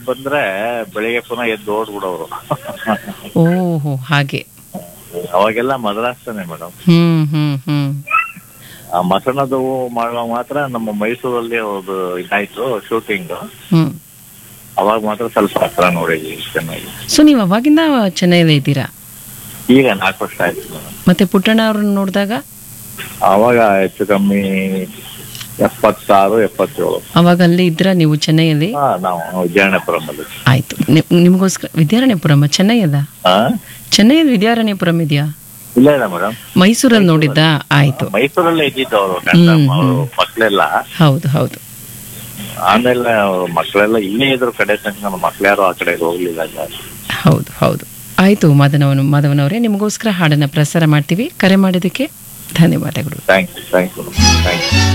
ಬಂದ್ರೆ ಬೆಳಿಗ್ಗೆ ಪುನಃ ಎದ್ದು ಓಡ್ಬಿಡೋರು ಓಹೋ ಹಾಗೆ ಅವಾಗೆಲ್ಲ ಮದ್ರಾಸ್ತಾನೆ ಮೇಡಮ್ ಹ್ಮ್ ಹ್ಮ್ ಹ್ಮ್ ಆ ಮಸಣದು ಮಾಡುವಾಗ ಮಾತ್ರ ನಮ್ಮ ಮೈಸೂರಲ್ಲಿ ಒಂದು ಇದಾಯ್ತು ಶೂಟಿಂಗ್ ಹ್ಮ್ ಅವಾಗ ಮಾತ್ರ ಸ್ವಲ್ಪ ಹತ್ರ ನೋಡಿದ್ವಿ ಚೆನ್ನಾಗಿ ಸೊ ನೀವು ಅವಾಗಿಂದ ಚೆನ್ನೈಲೇ ಇದ್ದೀರಾ ಈಗ ನಾಲ್ಕು ವರ್ಷ ಆಯ್ತು ಮೇಡಮ್ ಮತ್ತೆ ಪುಟ್ಟಣ್ಣ ಅವ್ರನ್ನ ನೋಡಿದಾಗ ಅವಾಗ ಹೆಚ್ಚು ಕಮ್ಮಿ ಎಪ್ಪತ್ತಾರು ಎಪ್ಪತ್ತೇಳು ಅವಾಗ ಅಲ್ಲಿ ಇದ್ರ ನೀವು ಚೆನ್ನೈಯಲ್ಲಿ ಹಾ ನಾವು ವಿಜಯನಪುರಮಲ್ಲಿ ಆಯ್ತು ನಿಮ್- ನಿಮ್ಗೋಸ್ಕರ ವಿದ್ಯಾರಣ್ಯಪುರಂ ಚೆನ್ನೈ ಅಲ್ಲ ಹಾ ಚೆನ್ನೈಯಲ್ಲಿ ವಿದ್ಯಾರಣ್ಯಪುರಂ ಇದೆಯಾ ಇಲ್ಲ ಇಲ್ಲ ಮೇಡಮ್ ಮೈಸೂರಲ್ಲಿ ನೋಡಿದ್ದ ಆಯ್ತು ಮೈಸೂರಲ್ಲೇ ಇದ್ದಿದ್ದು ಅವರು ಹ್ಮ್, ಅವರು ಮಕ್ಕಳೆಲ್ಲ ಹೌದು ಹೌದು ಆಮೇಲೆ ಅವ್ರ ಮಕ್ಕಳೆಲ್ಲ ಇಲ್ಲೇ ಇದ್ರು ಕಡೆ ತನಕ ನಮ್ಮ ಮಕ್ಳ್ಯಾರು ಆ ಕಡೆ ಹೋಗ್ಲಿಲ್ಲ ಜಾಸ್ತಿ ಹೌದು ಹೌದು ಆಯ್ತು ಮಾಧವನ ಮಾಧವನವರೇ ನಿಮಗೋಸ್ಕರ ಹಾಡನ್ನ ಪ್ರಸಾರ ಮಾಡ್ತೀವಿ ಕರೆ ಮಾಡಿದ್ದಕ್ಕೆ ಧನ್ಯವಾದಗಳು thank you thank you thank you